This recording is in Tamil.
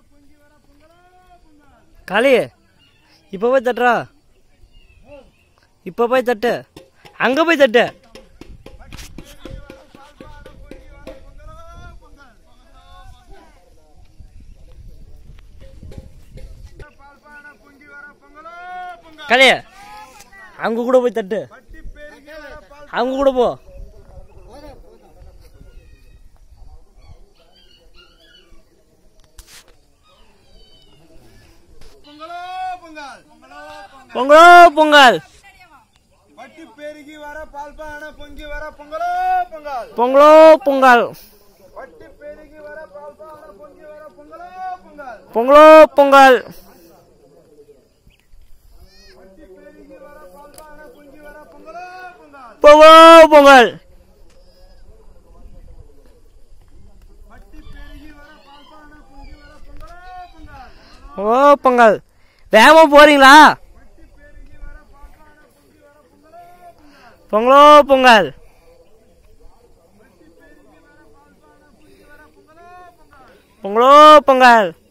காளி இப்போ போய் தட்டுறா இப்போ போய் தட்டு அங்கே போய் தட்டு காளி அங்க கூட போய் தட்டு அவங்க கூட போ பொங்கலோ பொங்கல் பொங்கலோ பொங்கல் வட்டி பெருகி வர பால்பான பொங்கி வர பொங்கலோ பொங்கல் பொங்கலோ பொங்கல் வட்டி பெருகி வர பால்பான பொங்கி வர பொங்கலோ பொங்கல் பொங்கலோ பொங்கல் வட்டி பெருகி வர பால்பான பொங்கி வர பொங்கலோ பொங்கல் பொங்கலோ பொங்கல் வட்டி பெருகி வர பால்பான பொங்கி வர பொங்கலோ பொங்கல் ஓ பொங்கல் வேகமா போறீங்களா பொங்கலோ பொங்கல் பொங்கலோ பொங்கல்